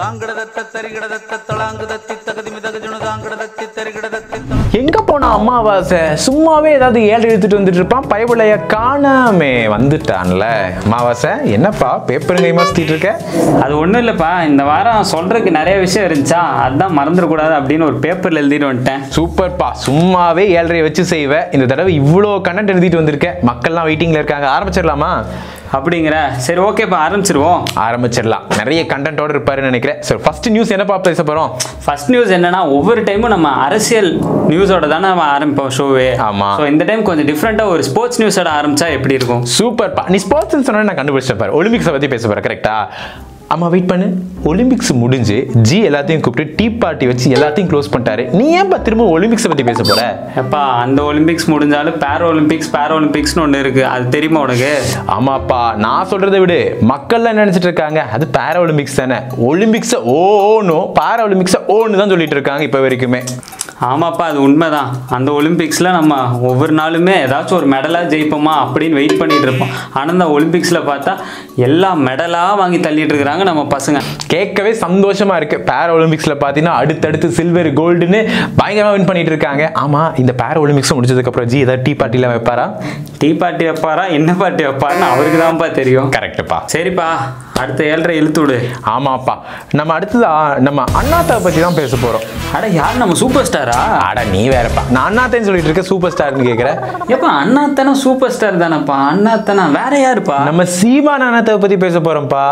தாங்கிடதத்த தரிகிடதத்த தளாங்குதத்தி தகுதி மிதகுஜுனு தாங்கிடதத்தி தரிகிடதத்தி தள- எங்க போன அமாவாசை சும்மாவே ஏதாவது ஏழு எடுத்துட்டு வந்துட்டு இருப்பான் பயபுள்ளைய காணாமே வந்துட்டான்ல அமாவாசை என்னப்பா பேப்பர் கைமா சுத்திட்டு இருக்க அது ஒன்றும் இல்லைப்பா இந்த வாரம் சொல்றதுக்கு நிறைய விஷயம் இருந்துச்சா அதான் மறந்துடக்கூடாது அப்படின்னு ஒரு பேப்பரில் எழுதிட்டு வந்துட்டேன் சூப்பர்ப்பா சும்மாவே ஏழரை வச்சு செய்வ இந்த தடவை இவ்வளோ கண்டென்ட் எழுதிட்டு வந்திருக்க மக்கள்லாம் வெயிட்டிங்ல இருக்காங்க ஆரம்பிச்சிடலாமா அப்படிங்கிற சரி ஓகேப்பா ஆரம்பிச்சிருவோம் ஆரம்பிச்சிடலாம் நிறைய கண்டென்ட்டோட இருப்பாருன்னு நினைக்கிறேன் சரி ஃபர்ஸ்ட் நியூஸ் என்னப்பா பேச போறோம் ஃபர்ஸ்ட் நியூஸ் என்னன்னா ஒவ்வொரு டைமும் நம்ம அரசியல் நியூஸோட தானே நம்ம ஆரம்பிப்போம் ஷோவே ஆமா. ஸோ இந்த டைம் கொஞ்சம் டிஃப்ரெண்ட்டாக ஒரு ஸ்போர்ட்ஸ் நியூஸோட ஆரம்பிச்சா எப்படி இருக்கும் சூப்பர்ப்பா நீ ஸ்போர்ட்ஸ் சொன்னா நான் கண்டுபிடிச்சேன் பாரு ஒலிம்பிக்ஸை பத்தி பேச போற கரெக்டா ஆமா வெயிட் பண்ணு ஒலிம்பிக்ஸ் முடிஞ்சு ஜி எல்லாத்தையும் கூப்பிட்டு டீ பார்ட்டி வச்சு எல்லாத்தையும் க்ளோஸ் பண்ணிட்டாரு நீ ஏன்பா திரும்ப ஒலிம்பிக்ஸை பத்தி பேச போற எப்பா அந்த ஒலிம்பிக்ஸ் முடிஞ்சாலும் பேரா ஒலிம்பிக்ஸ் பேரா ஒலிம்பிக்ஸ்னு ஒன்று இருக்கு அது தெரியுமா உனக்கு ஆமாப்பா நான் சொல்றதை விடு மக்கள்லாம் என்ன நினைச்சிட்டு இருக்காங்க அது பாரா ஒலிம்பிக்ஸ் தானே ஒலிம்பிக்ஸை ஓனோ பாரா ஒலிம்பிக்ஸை ஓன்னு தான் சொல்லிட்டு இருக்காங்க இப்போ வரைக்குமே ஆமாப்பா அது உண்மைதான் அந்த ஒலிம்பிக்ஸில் நம்ம ஒவ்வொரு நாளுமே ஏதாச்சும் ஒரு மெடலாக ஜெயிப்போமா அப்படின்னு வெயிட் பண்ணிட்டு இருப்போம் ஆனால் இந்த ஒலிம்பிக்ஸில் பார்த்தா எல்லா மெடலாக வாங்கி தள்ளிட்டு இருக்கிறாங்க நம்ம பசங்க கேட்கவே சந்தோஷமா இருக்கு பாரா ஒலிம்பிக்ஸ்ல பாத்தீங்கன்னா அடுத்தடுத்து சில்வர் கோல்டுன்னு பயங்கரமா வின் பண்ணிட்டு இருக்காங்க ஆமா இந்த பாரா ஒலிம்பிக்ஸ் முடிச்சதுக்கு அப்புறம் ஜி ஏதாவது டீ பார்ட்டில வைப்பாரா டீ பார்ட்டி வைப்பாரா என்ன பார்ட்டி வைப்பாருன்னு அவருக்கு தான்ப்பா தெரியும் கரெக்டுப்பா சரிப்பா அடுத்த ஏழரை இழுத்து விடு ஆமாப்பா நம்ம அடுத்ததா நம்ம அண்ணாத்தாவை பத்தி தான் பேச போறோம் அட யார் நம்ம சூப்பர் ஸ்டாரா அட நீ வேறப்பா நான் அண்ணாத்தேன்னு சொல்லிட்டு இருக்க சூப்பர் ஸ்டார்னு கேக்குறேன் எப்பா அண்ணாத்தனா சூப்பர் ஸ்டார் தானப்பா அண்ணாத்தனா வேற யாருப்பா நம்ம சீமான் அண்ணாத்தாவை பத்தி பேச போறோம்ப்பா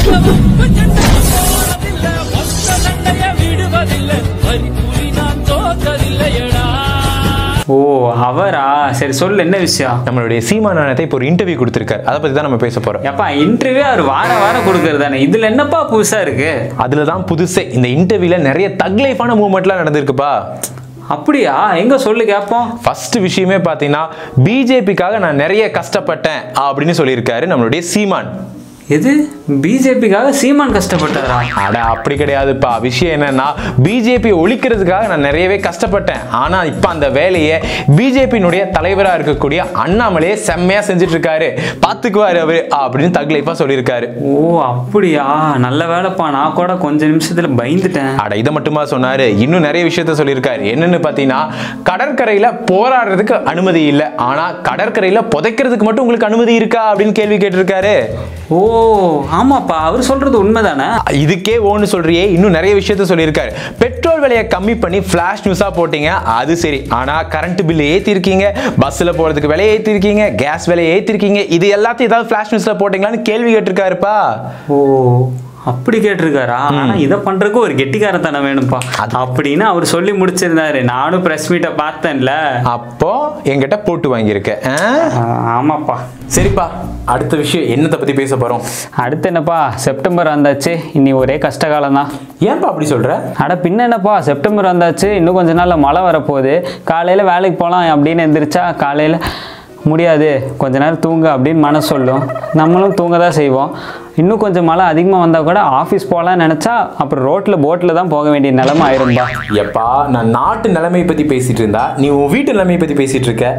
ஓ அவரா சரி சொல்லு என்ன விஷயம் நம்மளுடைய சீமான் அண்ணாத்தை இப்போ ஒரு இன்டர்வியூ கொடுத்துருக்காரு அதை பத்தி தான் நம்ம பேச போறோம் எப்பா இன்டர்வியூ அவர் வார வாரம் கொடுக்கறது தானே இதுல என்னப்பா புதுசா இருக்கு அதுல தான் புதுசே இந்த இன்டர்வியூல நிறைய தக் லைஃபான மூவ்மெண்ட்லாம் நடந்திருக்குப்பா அப்படியா எங்க சொல்லு கேப்போம் ஃபர்ஸ்ட் விஷயமே பார்த்தீங்கன்னா பிஜேபிக்காக நான் நிறைய கஷ்டப்பட்டேன் அப்படின்னு சொல்லியிருக்காரு நம்மளுடைய சீமான் எது பிஜேபிக்காக சீமான் கஷ்டப்பட்டாரா அட அப்படி கிடையாதுப்பா விஷயம் என்னன்னா பிஜேபி ஒழிக்கிறதுக்காக நான் நிறையவே கஷ்டப்பட்டேன் ஆனா இப்போ அந்த வேலையை பிஜேபியினுடைய தலைவரா இருக்கக்கூடிய அண்ணாமலையே செம்மையா செஞ்சுட்டு இருக்காரு பாத்துக்குவாரு அவரு அப்படின்னு தக் லைஃபா சொல்லியிருக்காரு ஓ அப்படியா நல்ல வேலைப்பா நான் கூட கொஞ்ச நிமிஷத்துல பயந்துட்டேன் அட இதை மட்டுமா சொன்னாரு இன்னும் நிறைய விஷயத்த சொல்லியிருக்காரு என்னன்னு பார்த்தீங்கன்னா கடற்கரையில போராடுறதுக்கு அனுமதி இல்லை ஆனா கடற்கரையில புதைக்கிறதுக்கு மட்டும் உங்களுக்கு அனுமதி இருக்கா அப்படின்னு கேள்வி கேட்டிருக்காரு ஓ ஆமாப்பா அவர் சொல்றது உண்மைதானே இதுக்கே ஓன்னு சொல்றியே இன்னும் நிறைய விஷயத்த சொல்லியிருக்காரு பெட்ரோல் விலையை கம்மி பண்ணி ஃபிளாஷ் நியூஸா போட்டீங்க அது சரி ஆனா கரண்ட் பில் ஏத்திருக்கீங்க பஸ்ல போறதுக்கு விலையை ஏத்திருக்கீங்க கேஸ் விலையை ஏத்திருக்கீங்க இது எல்லாத்தையும் ஏதாவது ஃபிளாஷ் நியூஸ்ல போட்டீங்களான்னு கேள்வி கேட்டிருக்காருப்பா ஓ அப்படி கேட்டிருக்காரா ஆனா இதை பண்றதுக்கு ஒரு கெட்டிக்காரத்தனம் வேணும்ப்பா அப்படின்னு அவர் சொல்லி முடிச்சிருந்தாரு நானும் பிரஸ் மீட்டை பார்த்தேன்ல அப்போ என்கிட்ட போட்டு வாங்கியிருக்க ஆ? ஆ, ஆமாப்பா சரிப்பா அடுத்த விஷயம் என்னத்தை பத்தி பேச போறோம் அடுத்து என்னப்பா செப்டம்பர் வந்தாச்சு இனி ஒரே கஷ்டகாலம் தான் ஏன்பா அப்படி சொல்ற அட பின்ன என்னப்பா செப்டம்பர் வந்தாச்சு இன்னும் கொஞ்ச நாள்ல மழை வரப்போகுது காலையில் வேலைக்கு போகலாம் அப்படின்னு எந்திரிச்சா காலையில் முடியாது கொஞ்ச நேரம் தூங்க அப்படின்னு மனசு சொல்லும் நம்மளும் தூங்க தான் செய்வோம் இன்னும் கொஞ்சம் மழை அதிகமாக வந்தால் கூட ஆஃபீஸ் போகலான்னு நினச்சா அப்புறம் ரோட்டில் போட்டில் தான் போக வேண்டிய நிலைமை ஆயிரும்பா எப்பா நான் நாட்டு நிலைமையை பத்தி பேசிட்டு இருந்தா நீ உன் வீட்டு நிலைமையை பத்தி பேசிட்டு இருக்க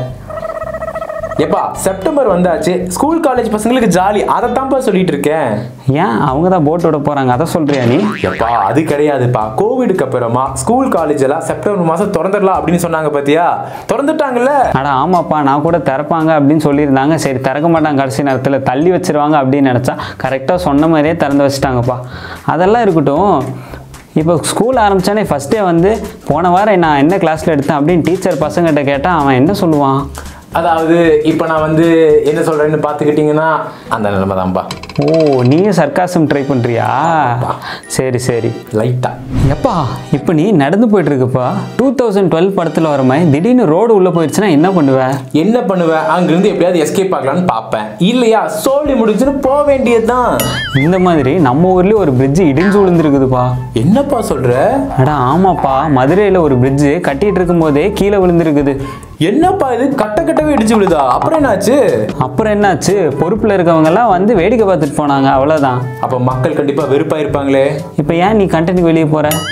எப்பா செப்டம்பர் வந்தாச்சு ஸ்கூல் காலேஜ் பசங்களுக்கு ஜாலி அதைத்தான்ப்பா சொல்லிட்டு இருக்கேன் ஏன் அவங்க தான் போட் விட போகிறாங்க அதை சொல்கிறியா நீ எப்பா அது கிடையாதுப்பா கோவிடுக்கு அப்புறமா ஸ்கூல் காலேஜ் எல்லாம் செப்டம்பர் மாசம் திறந்துடலாம் அப்படின்னு சொன்னாங்க பாத்தியா திறந்துட்டாங்கல்ல அட ஆமாப்பா நான் கூட திறப்பாங்க அப்படின்னு சொல்லியிருந்தாங்க சரி திறக்க மாட்டாங்க கடைசி நேரத்தில் தள்ளி வச்சிருவாங்க அப்படின்னு நினச்சா கரெக்டாக சொன்ன மாதிரியே திறந்து வச்சுட்டாங்கப்பா அதெல்லாம் இருக்கட்டும் இப்போ ஸ்கூல் ஆரம்பித்தானே ஃபஸ்ட்டே வந்து போன வாரம் நான் என்ன கிளாஸில் எடுத்தேன் அப்படின்னு டீச்சர் பசங்கிட்ட கேட்டால் அவன் என்ன சொல்லுவான் அதாவது இப்போ நான் வந்து என்ன சொல்றேன்னு பார்த்துக்கிட்டிங்கன்னா அந்த நிலைமை தான்ப்பா ஓ நீயும் சர்க்காசம் ட்ரை பண்ணுறியா சரி சரி லைட்டா எப்பா இப்போ நீ நடந்து போயிட்டு இருக்குப்பா டூ தௌசண்ட் டுவெல் படத்தில் வர மாதிரி திடீர்னு ரோடு உள்ளே போயிடுச்சுன்னா என்ன பண்ணுவ என்ன பண்ணுவேன் அங்கிருந்து எப்படியாவது எஸ்கேப் ஆகலாம்னு பார்ப்பேன் இல்லையா சோழி முடிஞ்சுன்னு போக வேண்டியதுதான் இந்த மாதிரி நம்ம ஊர்லேயே ஒரு பிரிட்ஜ் இடிஞ்சு விழுந்துருக்குதுப்பா என்னப்பா சொல்ற அட ஆமாப்பா மதுரையில் ஒரு பிரிட்ஜு கட்டிட்டு இருக்கும்போதே கீழே விழுந்திருக்குது என்னப்பா இது கட்ட கட்டவே இடிச்சு விழுதா அப்புறம் என்னாச்சு அப்புறம் என்னாச்சு பொறுப்பில் இருக்கவங்கெல்லாம் வந்து வேடிக்கை பார்த்துட்டு போனாங்க அவ்வளோதான் அப்ப மக்கள் கண்டிப்பா வெறுப்பா இருப்பாங்களே இப்போ ஏன் நீ கண்டென்ட் வெளியே போகிற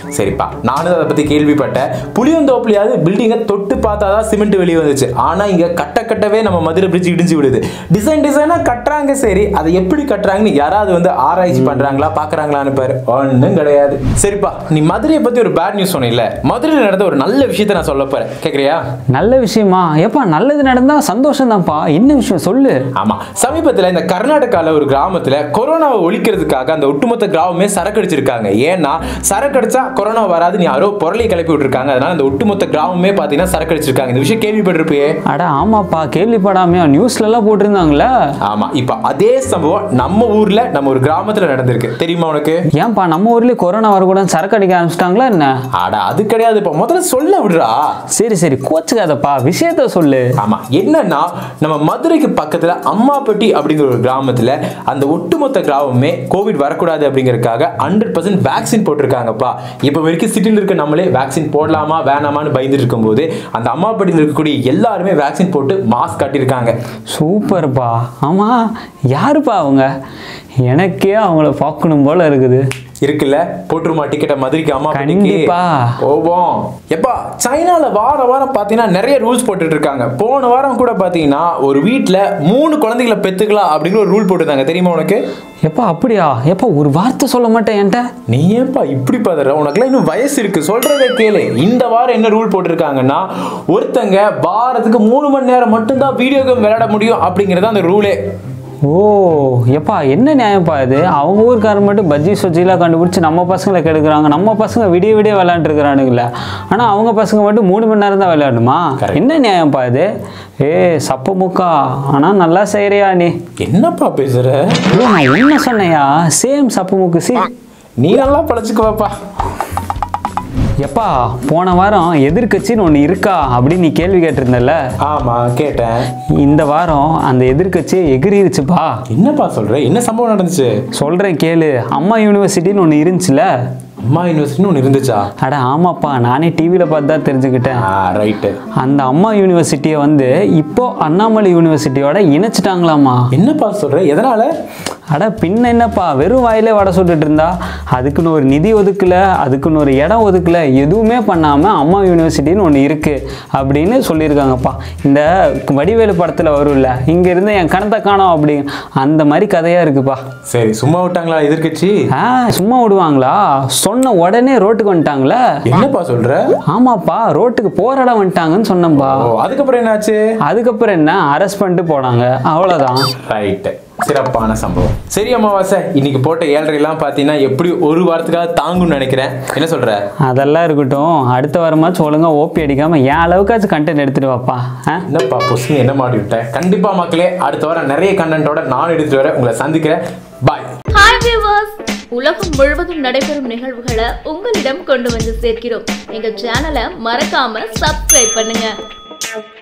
சரிப்பா நானும் அதை பத்தி கேள்விப்பட்டேன் புளியந்தோப்புலயாவது பில்டிங்கை தொட்டு பார்த்தாதான் சிமெண்ட் வெளியே வந்துச்சு ஆனா இங்க கட்ட கட்டவே நம்ம மதுரை பிரிட்ஜ் இடிஞ்சு விடுது டிசைன் டிசைனா கட்டுறாங்க சரி அதை எப்படி கட்டுறாங்கன்னு யாராவது வந்து ஆராய்ச்சி பண்றாங்களா பாக்குறாங்களான்னு பாரு ஒன்றும் கிடையாது சரிப்பா நீ மதுரையை பத்தி ஒரு பேட் நியூஸ் சொன்ன மதுரையில் நடந்த ஒரு நல்ல விஷயத்தை நான் சொல்ல போறேன் கேக்குறியா நல்ல விஷயமா ஏப்பா நல்லது நடந்தா சந்தோஷம் தான்ப்பா என்ன விஷயம் சொல்லு ஆமா சமீபத்துல இந்த கர்நாடகால ஒரு கிராமத்துல கொரோனாவை ஒழிக்கிறதுக்காக அந்த ஒட்டுமொத்த கிராமமே சரக்கு அடிச்சிருக்காங்க ஏன்னா சரக்கு அடிச்சா கொரோனா வராதுன்னு யாரோ பொருளை கிளப்பி விட்டுருக்காங்க அதனால அந்த ஒட்டுமொத்த கிராமமே பாத்தீங்கன்னா சரக்கு அடிச்சிருக்காங்க இந்த விஷயம் கேள்விப்பட்டிருப்பியே அட ஆமாப்பா கேள்விப்படாமையா நியூஸ்ல எல்லாம் போட்டிருந்தாங்களே ஆமா இப்ப அதே சம்பவம் நம்ம ஊர்ல நம்ம ஒரு கிராமத்துல நடந்திருக்கு தெரியுமா உனக்கு ஏன்பா நம்ம ஊர்லயே கொரோனா வரக்கூடாது சரக்கு அடிக்க ஆரம்பிச்சிட்டாங்களா என்ன அட அது கிடையாது இப்ப முதல்ல சொல்ல விடுறா சரி சரி கோச்சுக்காதப்பா விஷயத்த சொல்லு ஆமா என்னன்னா நம்ம மதுரைக்கு பக்கத்துல அம்மாப்பட்டி அப்படிங்கிற ஒரு கிராமத்துல அந்த ஒட்டுமொத்த கிராமமே கோவிட் வரக்கூடாது அப்படிங்கறதுக்காக ஹண்ட்ரட் பர்சன்ட் வேக்சின் போட்டிருக்காங்கப்பா இப்போ வரைக்கும் சிட்டியில் இருக்க நம்மளே வேக்சின் போடலாமா வேணாமான்னு பயந்துட்டு இருக்கும்போது அந்த அம்மாப்பட்டியில் இருக்கக்கூடிய எல்லாருமே வேக்சின் போட்டு மாஸ்க் கட்டியிருக்காங்க சூப்பர்ப்பா ஆமா யாருப்பா அவங்க எனக்கே அவங்கள பார்க்கணும் போல இருக்குது இருக்குல்ல போட்டுருமா டிக்கெட்டை மதுரைக்கு அம்மா கண்டிப்பா. போவோம் எப்பா சைனால வார வாரம் பாத்தீங்கன்னா நிறைய ரூல்ஸ் போட்டுட்டு இருக்காங்க போன வாரம் கூட பாத்தீங்கன்னா ஒரு வீட்ல மூணு குழந்தைகளை பெத்துக்கலாம் அப்படிங்கிற ஒரு ரூல் போட்டுருந்தாங்க தெரியுமா உனக்கு எப்பா அப்படியா எப்பா ஒரு வார்த்தை சொல்ல மாட்டேன் என்கிட்ட நீ ஏன்பா இப்படி பதற உனக்குலாம் இன்னும் வயசு இருக்கு சொல்றதை கேளு இந்த வாரம் என்ன ரூல் போட்டிருக்காங்கன்னா ஒருத்தங்க வாரத்துக்கு மூணு மணி நேரம் மட்டும்தான் வீடியோ கேம் விளையாட முடியும் அப்படிங்கிறது அந்த ரூலே ஓ எப்பா என்ன நியாயம்ப்பா இது அவங்க ஊருக்காரர் மட்டும் பஜ்ஜி சொஜ்ஜிலாம் கண்டுபிடிச்சி நம்ம பசங்களை கெடுக்குறாங்க நம்ம பசங்க விடிய விடிய விளையாண்டுருக்குறானுங்கள ஆனால் அவங்க பசங்க மட்டும் மூணு மணி நேரம் தான் விளையாடணுமா Correct. என்ன நியாயம்ப்பா இது ஏ சப்ப முக்கா ஆனால் நல்லா செய்கிறியா நீ என்னப்பா பேசுற ஐயோ, நான் என்ன சொன்னையா சேம் சப்பு முக்கு சி நீ நல்லா பழச்சுக்குவாப்பா எப்பா போன வாரம் எதிர்க்கட்சின்னு ஒன்று இருக்கா அப்படின்னு நீ கேள்வி கேட்டிருந்தல்ல ஆமா கேட்டேன் இந்த வாரம் அந்த எதிர்க்கட்சியை எகிரிருச்சுப்பா என்னப்பா சொல்ற என்ன சம்பவம் நடந்துச்சு சொல்கிறேன் கேளு அம்மா யூனிவர்சிட்டின்னு ஒன்று இருந்துச்சுல அம்மா யூனிவர்சிட்டின்னு ஒன்று இருந்துச்சா அட ஆமாப்பா நானே டிவியில் பார்த்து தான் தெரிஞ்சுக்கிட்டேன் ஆ ரைட்டு அந்த அம்மா யூனிவர்சிட்டியை வந்து இப்போ அண்ணாமலை யூனிவர்சிட்டியோட இணைச்சிட்டாங்களாமா என்னப்பா சொல்ற எதனால அட பின்ன என்னப்பா வெறும் வாயிலே வடை சுட்டுட்டு இருந்தா அதுக்குன்னு ஒரு நிதி ஒதுக்கல அதுக்குன்னு ஒரு இடம் ஒதுக்கல எதுவுமே பண்ணாமல் அம்மா யூனிவர்சிட்டின்னு ஒன்று இருக்கு அப்படின்னு சொல்லியிருக்காங்கப்பா இந்த வடிவேலு படத்தில் வரும்ல இங்கேருந்து என் கணத்தை காணோம் அப்படி அந்த மாதிரி கதையாக இருக்குப்பா சரி சும்மா விட்டாங்களா எதிர்க்கட்சி ஆ சும்மா விடுவாங்களா சொன்ன உடனே ரோட்டுக்கு வந்துட்டாங்களே என்னப்பா சொல்ற ஆமாப்பா ரோட்டுக்கு போராட வந்துட்டாங்கன்னு சொன்னேன்பா ஓ அதுக்கப்புறம் என்னாச்சு அதுக்கப்புறம் என்ன அரெஸ்ட் பண்ணிட்டு போனாங்க அவ்வளோதான் ரைட்டு சிறப்பான சம்பவம் சரி அமாவாசை இன்னைக்கு போட்ட ஏழரை எல்லாம் பார்த்தீங்கன்னா எப்படி ஒரு வாரத்துக்காக தாங்கும்னு நினைக்கிறேன் என்ன சொல்ற அதெல்லாம் இருக்கட்டும் அடுத்த வாரமாச்சும் ஒழுங்கா ஓபி அடிக்காம என் அளவுக்காச்சும் கண்டென்ட் எடுத்துட்டு வாப்பா ஆ? என்னப்பா பொசுங்க என்ன மாட்டி விட்டேன் கண்டிப்பா மக்களே அடுத்த வாரம் நிறைய கண்டென்ட்டோட நான் எடுத்துட்டு வரேன் உங்களை சந்திக்கிறேன் பாய் ஹாய் வியூவர்ஸ் உலகம் முழுவதும் நடைபெறும் நிகழ்வுகளை உங்களிடம் கொண்டு வந்து சேர்க்கிறோம் எங்க சேனலை மறக்காம சப்ஸ்கிரைப் பண்ணுங்க